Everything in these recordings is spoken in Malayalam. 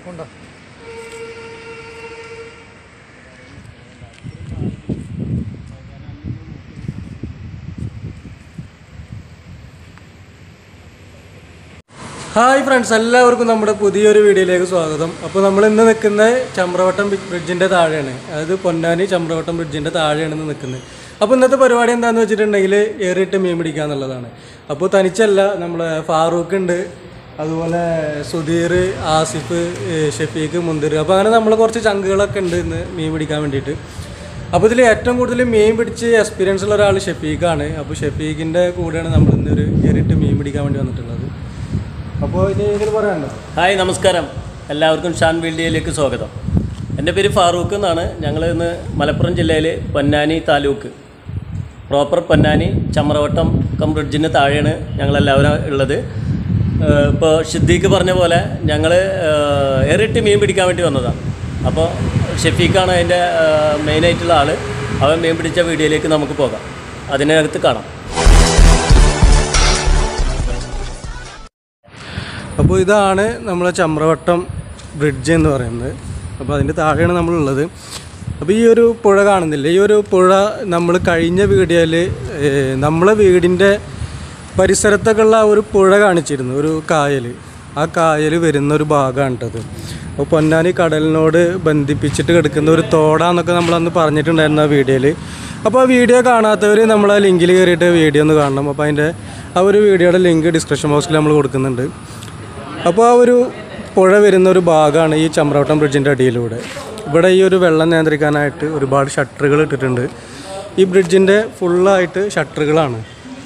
കൊണ്ടോ ഹായ് ഫ്രണ്ട്സ് എല്ലാവർക്കും നമ്മുടെ പുതിയൊരു വീഡിയോയിലേക്ക് സ്വാഗതം അപ്പോൾ നമ്മൾ ഇന്ന് നിൽക്കുന്ന ചമ്രവട്ടം ബി- ബ്രിഡ്ജിൻ്റെ താഴെയാണ് അതായത് പൊന്നാനി ചമ്രവട്ടം ബ്രിഡ്ജിൻ്റെ താഴെയാണ് ഇന്ന് നിൽക്കുന്നത് അപ്പോൾ ഇന്നത്തെ പരിപാടി എന്താണെന്ന് വെച്ചിട്ടുണ്ടെങ്കിൽ ഏറിയിട്ട് മീൻ പിടിക്കുക എന്നുള്ളതാണ് അപ്പോൾ തനിച്ചല്ല നമ്മളെ ഫാറൂഖ് ഉണ്ട് അതുപോലെ സുധീർ ആസിഫ് ഏഹ് ഷഫീഖ് മുന്തിർ അപ്പോൾ അങ്ങനെ നമ്മൾ കുറച്ച് ചങ്കുകളൊക്കെ ഉണ്ട് ഇന്ന് മീൻ പിടിക്കാൻ വേണ്ടിയിട്ട് അപ്പോൾ ഇതിൽ ഏറ്റവും കൂടുതൽ മീൻ പിടിച്ച് എക്സ്പീരിയൻസ് ഉള്ള ഒരാൾ ഷഫീഖാണ് അപ്പോൾ ഷഫീഖിൻ്റെ കൂടെയാണ് നമ്മൾ ഇന്നൊരു ഏറിയിട്ട് മീൻ പിടിക്കാൻ വേണ്ടി വന്നിട്ടുള്ളത് അപ്പോൾ ഇനി ഇതിൽ പറയാനുണ്ടോ ഹായ് നമസ്കാരം എല്ലാവർക്കും ഷാൻ വീഡിയോയിലേക്ക് സ്വാഗതം എൻ്റെ പേര് ഫാറൂഖ് എന്നാണ് ഞങ്ങൾ ഇന്ന് മലപ്പുറം ജില്ലയിൽ പൊന്നാനി താലൂക്ക് പ്രോപ്പർ പൊന്നാനി ചമ്രവട്ടം കം ബ്രിഡ്ജിന് താഴെയാണ് ഞങ്ങളെല്ലാവരും ഉള്ളത് ഏഹ് ഇപ്പോൾ ഷിദ്ദീഖ് പറഞ്ഞ പോലെ ഞങ്ങൾ ഏറിട്ട് മീൻ പിടിക്കാൻ വേണ്ടി വന്നതാണ് അപ്പോൾ ഷെഫീഖാണ് അതിൻ്റെ മെയിനായിട്ടുള്ള ആൾ അവൻ മീൻ പിടിച്ച വീഡിയോയിലേക്ക് നമുക്ക് പോകാം അതിനകത്ത് കാണാം അപ്പോൾ ഇതാണ് നമ്മളെ ചമ്രവട്ടം ബ്രിഡ്ജ് എന്ന് പറയുന്നത് അപ്പോൾ അതിൻ്റെ താഴെയാണ് നമ്മളുള്ളത് അപ്പോൾ ഈ ഒരു പുഴ കാണുന്നില്ല ഈ ഒരു പുഴ നമ്മൾ കഴിഞ്ഞ വീഡിയോയിൽ നമ്മളെ വീടിൻ്റെ പരിസരത്തൊക്കെ ഉള്ള ഒരു പുഴ കാണിച്ചിരുന്നു ഒരു കായൽ ആ കായൽ വരുന്ന ഒരു ഭാഗമാണ് കേട്ടത് അപ്പോൾ പൊന്നാനി കടലിനോട് ബന്ധിപ്പിച്ചിട്ട് കിടക്കുന്ന ഒരു തോടാന്നൊക്കെ നമ്മളന്ന് പറഞ്ഞിട്ടുണ്ടായിരുന്നു ആ വീഡിയോയിൽ അപ്പോൾ ആ വീഡിയോ കാണാത്തവർ നമ്മൾ ആ ലിങ്കിൽ കയറിയിട്ട് വീഡിയോ ഒന്ന് കാണണം അപ്പോൾ അതിൻ്റെ ആ ഒരു വീഡിയോയുടെ ലിങ്ക് ഡിസ്ക്രിപ്ഷൻ ബോക്സിൽ നമ്മൾ കൊടുക്കുന്നുണ്ട് അപ്പോൾ ആ ഒരു പുഴ വരുന്ന ഒരു ഭാഗമാണ് ഈ ചമ്രവട്ടം ബ്രിഡ്ജിൻ്റെ അടിയിലൂടെ ഇവിടെ ഈ ഒരു വെള്ളം നിയന്ത്രിക്കാനായിട്ട് ഒരുപാട് ഷട്ടറുകൾ ഇട്ടിട്ടുണ്ട് ഈ ബ്രിഡ്ജിൻ്റെ ഫുള്ളായിട്ട് ഷട്ടറുകളാണ്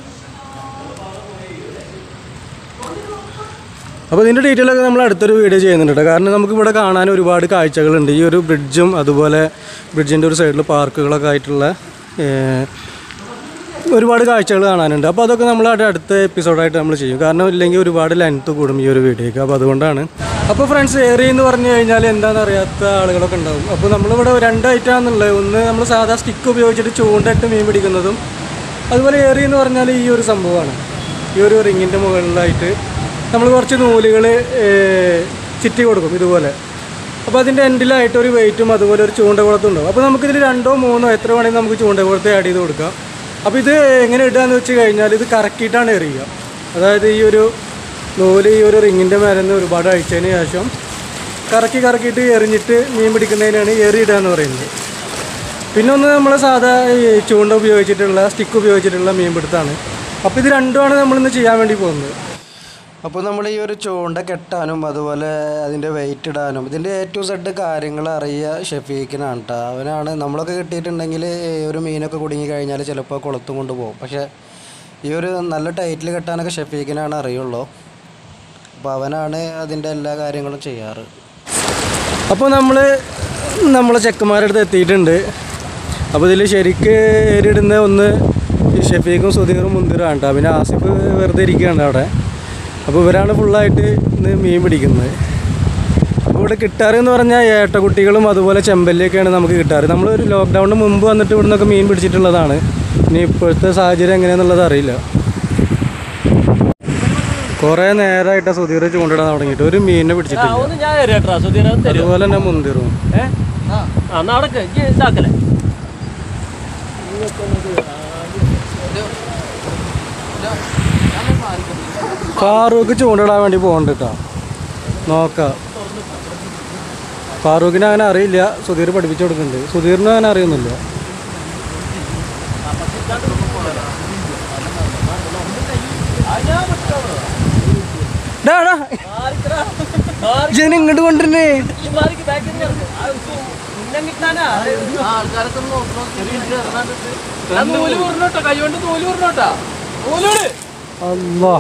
അപ്പോൾ ഇതിൻ്റെ ഡീറ്റെയിൽ ഒക്കെ നമ്മൾ അടുത്തൊരു വീഡിയോ ചെയ്യുന്നുണ്ട് കേട്ടോ കാരണം നമുക്ക് ഇവിടെ കാണാൻ ഒരുപാട് കാഴ്ചകളുണ്ട് ഈ ഒരു ബ്രിഡ്ജും അതുപോലെ ബ്രിഡ്ജിൻ്റെ ഒരു സൈഡിൽ പാർക്കുകളൊക്കെ ആയിട്ടുള്ള ഏഹ്, ഒരുപാട് കാഴ്ചകൾ കാണാനുണ്ട് അപ്പോൾ അതൊക്കെ നമ്മൾ അവിടെ അടുത്ത എപ്പിസോഡായിട്ട് നമ്മൾ ചെയ്യും കാരണം ഇല്ലെങ്കിൽ ഒരുപാട് ലെങ്ത്ത് കൂടും ഈ ഒരു വീഡിയോയ്ക്ക് അപ്പോൾ അതുകൊണ്ടാണ് അപ്പോൾ ഫ്രണ്ട്സ് ഏറി എന്ന് പറഞ്ഞു കഴിഞ്ഞാൽ എന്താണെന്ന് അറിയാത്ത ആളുകളൊക്കെ ഉണ്ടാവും അപ്പോൾ നമ്മളിവിടെ രണ്ട് ഐറ്റമാണെന്നുള്ളത് ഒന്ന് നമ്മൾ സാധാ സ്റ്റിക്ക് ഉപയോഗിച്ചിട്ട് ചൂണ്ടയിട്ട് മീൻ പിടിക്കുന്നതും അതുപോലെ ഏറി എന്ന് പറഞ്ഞാൽ ഈ ഒരു സംഭവമാണ് ഈ ഒരു റിങ്ങിൻ്റെ മുകളിലായിട്ട് നമ്മൾ കുറച്ച് നൂലുകൾ ചിറ്റി കൊടുക്കും ഇതുപോലെ അപ്പോൾ അതിൻ്റെ എൻഡിലായിട്ട് ഒരു വെയിറ്റും അതുപോലെ ഒരു ചൂണ്ടകുളത്തും ഉണ്ടാവും അപ്പോൾ നമുക്കിതിൽ രണ്ടോ മൂന്നോ എത്ര വേണമെങ്കിൽ നമുക്ക് ചൂണ്ടകുളത്തെ ആഡ് ചെയ്ത് കൊടുക്കാം അപ്പോൾ ഇത് എങ്ങനെ ഇടുകയെന്ന് വെച്ച് കഴിഞ്ഞാൽ ഇത് കറക്കിയിട്ടാണ് എറിയുക അതായത് ഈ ഒരു നൂല് ഈ ഒരു റിങ്ങിൻ്റെ മേലെ നിന്ന് ഒരുപാട് അഴിച്ചതിന് ശേഷം കറക്കി കറക്കിയിട്ട് എറിഞ്ഞിട്ട് മീൻ പിടിക്കുന്നതിനാണ് എറിയിടുക എന്ന് പറയുന്നത് പിന്നെ ഒന്ന് നമ്മൾ സാധാ ഈ ചൂണ്ട ഉപയോഗിച്ചിട്ടുള്ള സ്റ്റിക്ക് ഉപയോഗിച്ചിട്ടുള്ള മീൻ പിടുത്താണ് അപ്പോൾ ഇത് രണ്ടുമാണ് നമ്മളിന്ന് ചെയ്യാൻ വേണ്ടി പോകുന്നത് അപ്പോൾ നമ്മൾ ഈ ഒരു ചൂണ്ട കെട്ടാനും അതുപോലെ അതിൻ്റെ വെയിറ്റ് ഇടാനും ഇതിൻ്റെ എ ടു സെഡ് കാര്യങ്ങൾ അറിയുക ഷെഫീഖിനാണ് കേട്ടോ അവനാണ് നമ്മളൊക്കെ കിട്ടിയിട്ടുണ്ടെങ്കിൽ ഒരു മീനൊക്കെ കുടുങ്ങി കഴിഞ്ഞാൽ ചിലപ്പോൾ കുളത്തും കൊണ്ട് പോകും പക്ഷേ ഈ ഒരു നല്ല ടൈറ്റിൽ കെട്ടാനൊക്കെ ഷെഫീഖിനാണ് അറിയുള്ളൂ അപ്പോൾ അവനാണ് അതിൻ്റെ എല്ലാ കാര്യങ്ങളും ചെയ്യാറ് അപ്പോൾ നമ്മൾ നമ്മളെ ചെക്കന്മാരുടെ അടുത്ത് എത്തിയിട്ടുണ്ട് അപ്പോൾ ഇതിൽ ശരിക്ക് ഏരിടുന്ന ഒന്ന് ഈ ഷെഫീഖും സുധീറും മുന്തിറും കേട്ടോ പിന്നെ ആസിഫ് വെറുതെ ഇരിക്കുകയാണ് അവിടെ അപ്പോൾ ഇവരാണ് ഫുള്ളായിട്ട് ഇന്ന് മീൻ പിടിക്കുന്നത് അപ്പോൾ ഇവിടെ കിട്ടാറ് എന്ന് പറഞ്ഞാൽ ഏട്ടക്കുട്ടികളും അതുപോലെ ചെമ്പല്ലിയൊക്കെയാണ് നമുക്ക് കിട്ടാറ് നമ്മളൊരു ലോക്ക്ഡൗണിന് മുമ്പ് വന്നിട്ട് ഇവിടെ നിന്നൊക്കെ മീൻ പിടിച്ചിട്ടുള്ളതാണ് ഇനി ഇപ്പോഴത്തെ സാഹചര്യം എങ്ങനെയാണെന്നുള്ളത് അറിയില്ല കുറേ നേരമായിട്ട് സുധീർ ചൂണ്ടിടാൻ തുടങ്ങിയിട്ട് ഒരു മീനിനെ പിടിച്ചിട്ടില്ല ഒന്ന് ഞാൻ തരാം സുധീർ തരും അതുപോലെ തന്നെ മുന്തിറും ഏ ആ നടക്ക് ഇതാക്കല്ലേ ഫാറൂഖ് ചൂണ്ടിടാൻ വേണ്ടി പോകണ്ട കേട്ടോ നോക്കാം ഫാറൂഖിനെ അങ്ങനെ അറിയില്ല സുധീർ പഠിപ്പിച്ചു കൊടുക്കുന്നുണ്ട് സുധീറിനും അങ്ങനെ അറിയുന്നില്ല ഡാ, ഡാ. ഇതിനെ ഇങ്ങോട്ട് കൊണ്ടുവരുന്നേ നൂല് പറഞ്ഞോട്ടോ കൈകൊണ്ട് നൂല് പറഞ്ഞോട്ടാ നൂലോട് അല്ലാ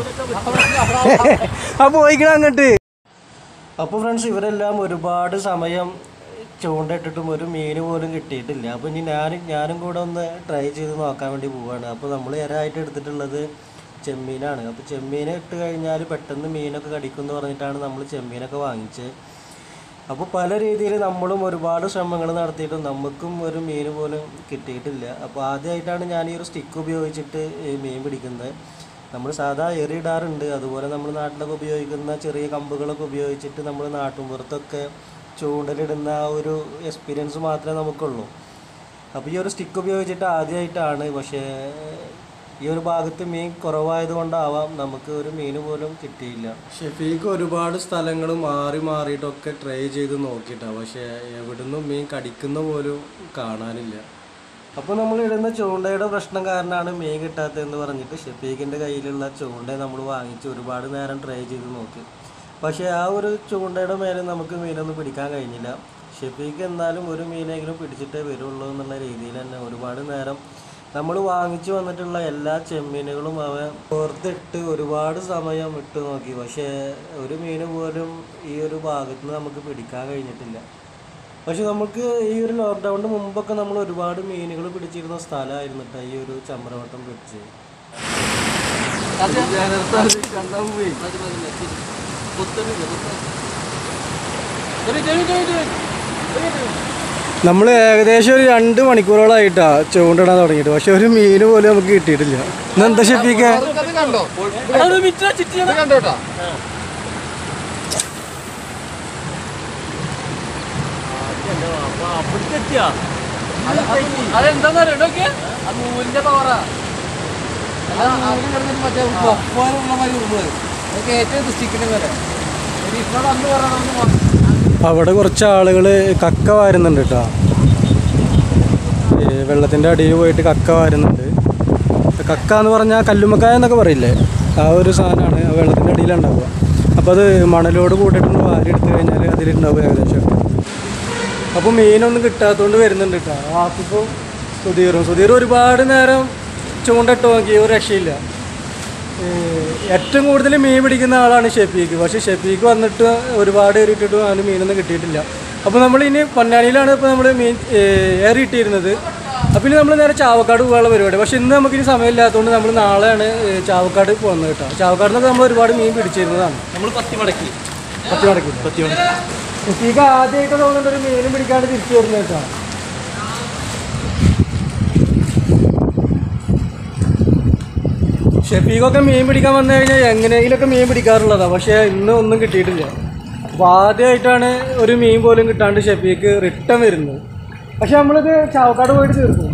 ആ പോയിക്കണ അങ്ങോട്ട് അപ്പോൾ ഫ്രണ്ട്സ് ഇവരെല്ലാം ഒരുപാട് സമയം ചൂണ്ടയിട്ടിട്ടും ഒരു മീൻ പോലും കിട്ടിയിട്ടില്ല അപ്പോൾ ഇനി ഞാൻ ഞാനും കൂടെ ഒന്ന് ട്രൈ ചെയ്ത് നോക്കാൻ വേണ്ടി പോവുകയാണ് അപ്പോൾ നമ്മൾ ഇരയായിട്ട് എടുത്തിട്ടുള്ളത് ചെമ്മീനാണ് അപ്പോൾ ചെമ്മീൻ ഇട്ട് കഴിഞ്ഞാൽ പെട്ടെന്ന് മീനൊക്കെ കടിക്കും എന്ന് പറഞ്ഞിട്ടാണ് നമ്മൾ ചെമ്മീനൊക്കെ വാങ്ങിച്ചത് അപ്പോൾ പല രീതിയിൽ നമ്മളും ഒരുപാട് ശ്രമങ്ങൾ നടത്തിയിട്ടും നമുക്കും ഒരു മീൻ പോലും കിട്ടിയിട്ടില്ല അപ്പോൾ ആദ്യമായിട്ടാണ് ഞാൻ ഈ ഒരു സ്റ്റിക്ക് ഉപയോഗിച്ചിട്ട് ഈ മീൻ പിടിക്കുന്നത് നമ്മൾ സാധാ എറിയിടാറുണ്ട് അതുപോലെ നമ്മൾ നാട്ടിലൊക്കെ ഉപയോഗിക്കുന്ന ചെറിയ കമ്പുകളൊക്കെ ഉപയോഗിച്ചിട്ട് നമ്മൾ നാട്ടുമ്പുറത്തൊക്കെ ചൂണ്ടലിടുന്ന ആ ഒരു എക്സ്പീരിയൻസ് മാത്രമേ നമുക്കുള്ളൂ അപ്പോൾ ഈ ഒരു സ്റ്റിക്ക് ഉപയോഗിച്ചിട്ട് ആദ്യമായിട്ടാണ് പക്ഷേ ഈ ഒരു ഭാഗത്ത് മീൻ കുറവായത് കൊണ്ടാവാം നമുക്ക് ഒരു മീൻ പോലും കിട്ടിയില്ല ഷെഫീക്ക് ഒരുപാട് സ്ഥലങ്ങൾ മാറി മാറിയിട്ടൊക്കെ ട്രൈ ചെയ്ത് നോക്കിയിട്ടാണ് പക്ഷേ എവിടുന്നും മീൻ കടിക്കുന്ന പോലും കാണാനില്ല അപ്പോൾ നമ്മൾ ഇടുന്ന ചൂണ്ടയുടെ പ്രശ്നം കാരണമാണ് മീൻ കിട്ടാത്തതെന്ന് പറഞ്ഞിട്ട് ഷെഫീഖിൻ്റെ കയ്യിലുള്ള ചൂണ്ട നമ്മൾ വാങ്ങിച്ച് ഒരുപാട് നേരം ട്രൈ ചെയ്ത് നോക്കി പക്ഷേ ആ ഒരു ചൂണ്ടയുടെ മേലെ നമുക്ക് മീനൊന്നും പിടിക്കാൻ കഴിഞ്ഞില്ല ഷെഫീഖ് എന്നാലും ഒരു മീനെങ്കിലും പിടിച്ചിട്ടേ വരുള്ളൂ എന്നുള്ള രീതിയിൽ തന്നെ ഒരുപാട് നേരം നമ്മൾ വാങ്ങിച്ചു വന്നിട്ടുള്ള എല്ലാ ചെമ്മീനുകളും അവൻ പുറത്തിട്ട് ഒരുപാട് സമയം ഇട്ട് നോക്കി പക്ഷേ ഒരു മീൻ പോലും ഈ ഒരു ഭാഗത്ത് നിന്ന് നമുക്ക് പിടിക്കാൻ കഴിഞ്ഞിട്ടില്ല പക്ഷെ നമുക്ക് ഈ ഒരു ലോക്ക്ഡൗണിന് മുമ്പൊക്കെ നമ്മൾ ഒരുപാട് മീനുകൾ പിടിച്ചിരുന്ന സ്ഥലമായിരുന്നു കേട്ടോ ഈ ഒരു ചമ്രവട്ടം പിടിച്ച് നമ്മൾ ഏകദേശം ഒരു രണ്ട് മണിക്കൂറോളായിട്ടാ ചൂണ്ടിടാൻ തുടങ്ങിയിട്ട് പക്ഷെ ഒരു മീൻ പോലും നമുക്ക് കിട്ടിയിട്ടില്ല ഇന്നെന്താ ഷെഫീക്കെ കണ്ടോ ചിറ്റി ഇത് കണ്ടോട്ടാ അവിടേക്കെത്തിയാ അതെന്താന്ന് അറിയോ നോക്കിയേ ആ നൂലിന്റെ പവറാ അല്ല അവിടെ കിടന്നിട്ട് മറ്റേ ഉപ്പുള്ള മാതിരി ഉള്ളത് അതൊക്കെ ഏറ്റവും സ്റ്റിക്കിന്റെ പോലെ ഇന്നോട് അന്ന് പറയണമെന്ന് അവിടെ കുറച്ച് ആളുകൾ കക്ക വാരുന്നുണ്ട് കേട്ടോ വെള്ളത്തിൻ്റെ അടിയിൽ പോയിട്ട് കക്ക വാരുന്നുണ്ട് കക്ക എന്ന് പറഞ്ഞാൽ കല്ലുമ്മക്കായ എന്നൊക്കെ പറയില്ലേ ആ ഒരു സാധനമാണ് ആ വെള്ളത്തിൻ്റെ അടിയിലുണ്ടാവുക അപ്പോൾ അത് മണലോട് കൂട്ടിയിട്ട് വാരി എടുത്തു കഴിഞ്ഞാൽ അതിലുണ്ടാവും ഏകദേശം അപ്പോൾ മീനൊന്നും കിട്ടാത്തതുകൊണ്ട് വരുന്നുണ്ട് കേട്ടോ ആക്കിപ്പോൾ സുധീറും സുധീർ ഒരുപാട് നേരം ചൂണ്ടിട്ട് നോക്കി ഒരു രക്ഷയില്ല ഏഹ് ഏറ്റവും കൂടുതൽ മീൻ പിടിക്കുന്ന ആളാണ് ഷെഫീക്ക് പക്ഷേ ഷെഫീക്ക് വന്നിട്ട് ഒരുപാട് ഏറിയിട്ടിട്ടും അവന് മീനൊന്നും കിട്ടിയിട്ടില്ല അപ്പോൾ നമ്മൾ ഇനി പൊന്നാനിയിലാണ് ഇപ്പോൾ നമ്മൾ മീൻ ഏഹ് ഏറി ഇട്ടിരുന്നത് അപ്പോൾ ഇനി നമ്മൾ നേരെ ചാവക്കാട് പോകാനുള്ള പരിപാടി പക്ഷേ ഇന്ന് നമുക്കിനി സമയമില്ലാത്തതുകൊണ്ട് നമ്മൾ നാളെയാണ് ഏഹ് ചാവക്കാട് പോകുന്നത് കേട്ടോ ചാവക്കാട് നിന്നൊക്കെ നമ്മൾ ഒരുപാട് മീൻ പിടിച്ചിരുന്നതാണ് നമ്മൾ പത്തി മടക്കി പത്തി മടക്കില്ല പത്തി മടക്കി ഷെഫീക്ക് ആദ്യമായിട്ട് തോന്നുന്നുണ്ട് ഒരു മീനും പിടിക്കാണ്ട് തിരിച്ചു വരുന്നത് കേട്ടോ ഷെഫീഖൊക്കെ മീൻ പിടിക്കാൻ വന്നു കഴിഞ്ഞാൽ എങ്ങനെയെങ്കിലുമൊക്കെ മീൻ പിടിക്കാറുള്ളതാണ് പക്ഷേ ഇന്ന് ഒന്നും കിട്ടിയിട്ടില്ല അപ്പോൾ ആദ്യമായിട്ടാണ് ഒരു മീൻ പോലും കിട്ടാണ്ട് ഷെഫീക്ക് റിട്ടേൺ വരുന്നത് പക്ഷെ നമ്മളിത് ചാവക്കാട് പോയിട്ട് തീർക്കും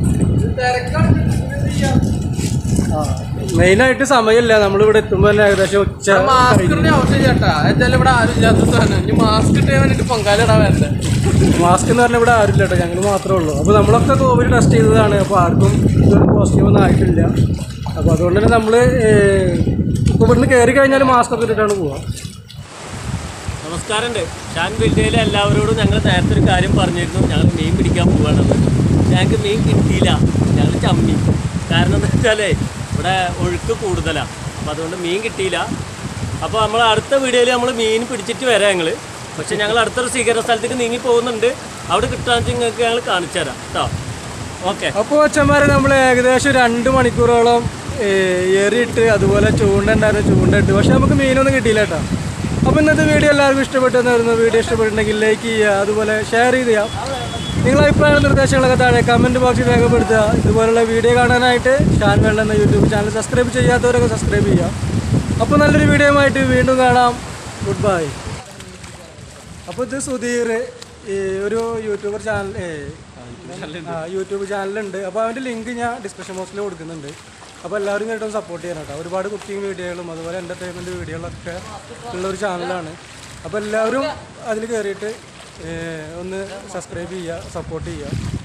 ആ മെയിനായിട്ട് സമയമില്ല നമ്മളിവിടെ എത്തുമ്പോൾ തന്നെ ഏകദേശം ഉച്ച മാസ്കിന്റെ ആവശ്യം ചേട്ടാ എന്തായാലും ഇവിടെ ആരും ഇല്ലാത്ത സാധനം ഇനി മാസ്ക് ഇട്ടേ വേണ്ടിട്ട് പൊങ്കാലിടാൻ വരണ്ടേ മാസ്ക് എന്ന് പറഞ്ഞാൽ ഇവിടെ ആരുമില്ല കേട്ടോ ഞങ്ങൾ മാത്രമേ ഉള്ളൂ അപ്പോൾ നമ്മളൊക്കെ കോവിഡ് ടെസ്റ്റ് ചെയ്തതാണ് അപ്പോൾ ആർക്കും ഇതൊരു പോസിറ്റീവ് ഒന്നും ആയിട്ടില്ല അപ്പോൾ അതുകൊണ്ട് തന്നെ നമ്മൾ ഇപ്പോൾ ഇവിടുന്ന് കയറി കഴിഞ്ഞാൽ മാസ്ക് ഒക്കെ ഇട്ടിട്ടാണ് പോവുക നമസ്കാരമുണ്ട് ഷാൻ വില്ലയിലെ എല്ലാവരോടും ഞങ്ങൾ നേരത്തെ ഒരു കാര്യം പറഞ്ഞിരുന്നു ഞങ്ങൾ മീൻ പിടിക്കാൻ പോവുകയാണെന്ന് ഞങ്ങൾക്ക് മീൻ കിട്ടിയില്ല ഞങ്ങൾ ചമ്മി കാരണം എന്താ വെച്ചാലേ ഇവിടെ ഒഴുക്ക് കൂടുതലാണ് അപ്പോൾ അതുകൊണ്ട് മീൻ കിട്ടിയില്ല അപ്പോൾ നമ്മൾ അടുത്ത വീഡിയോയിൽ നമ്മൾ മീൻ പിടിച്ചിട്ട് വരാം ഞങ്ങൾ പക്ഷേ ഞങ്ങൾ അടുത്തൊരു സ്വീകരണ സ്ഥലത്തേക്ക് നീങ്ങി പോകുന്നുണ്ട് അവിടെ കിട്ടാന്ന് വെച്ചാൽ നിങ്ങൾക്ക് ഞങ്ങൾ കാണിച്ചു തരാം കേട്ടോ ഓക്കെ അപ്പോൾ അച്ഛന്മാരെ നമ്മൾ ഏകദേശം രണ്ട് മണിക്കൂറോളം ഏഹ്, ഏറിയിട്ട് അതുപോലെ ചൂണ്ട ഉണ്ടായിരുന്നു ചൂണ്ട ഇട്ട് പക്ഷെ നമുക്ക് മീനൊന്നും കിട്ടിയില്ല കേട്ടോ അപ്പോൾ ഇന്നത്തെ വീഡിയോ എല്ലാവർക്കും ഇഷ്ടപ്പെട്ടെന്നായിരുന്നു വീഡിയോ ഇഷ്ടപ്പെട്ടിട്ടുണ്ടെങ്കിൽ ലൈക്ക് ചെയ്യുക അതുപോലെ ഷെയർ ചെയ്ത് ചെയ്യാം നിങ്ങളെ അഭിപ്രായങ്ങളും നിർദ്ദേശങ്ങളൊക്കെ താഴെ കമൻറ്റ് ബോക്സിൽ രേഖപ്പെടുത്തുക ഇതുപോലുള്ള വീഡിയോ കാണാനായിട്ട് ഷാൻ വെള്ള എന്ന യൂട്യൂബ് ചാനൽ സബ്സ്ക്രൈബ് ചെയ്യാത്തവരൊക്കെ സബ്സ്ക്രൈബ് ചെയ്യുക അപ്പോൾ നല്ലൊരു വീഡിയോ ആയിട്ട് വീണ്ടും കാണാം ഗുഡ് ബൈ അപ്പോൾ ഇത് സുധീർ ഈ ഒരു യൂട്യൂബർ ചാനൽ ആ യൂട്യൂബ് ചാനലുണ്ട് അപ്പോൾ അവൻ്റെ ലിങ്ക് ഞാൻ ഡിസ്ക്രിപ്ഷൻ ബോക്സിൽ കൊടുക്കുന്നുണ്ട് അപ്പോൾ എല്ലാവരും കേട്ടും സപ്പോർട്ട് ചെയ്യണം കേട്ടോ ഒരുപാട് കുക്കിംഗ് വീഡിയോകളും അതുപോലെ എൻ്റർടൈൻമെൻറ്റ് വീഡിയോകളൊക്കെ ഉള്ള ഒരു ചാനലാണ് അപ്പോൾ എല്ലാവരും അതിൽ കയറിയിട്ട് ഏ, ഒന്ന് സബ്സ്ക്രൈബ് ചെയ്യുക സപ്പോർട്ട് ചെയ്യുക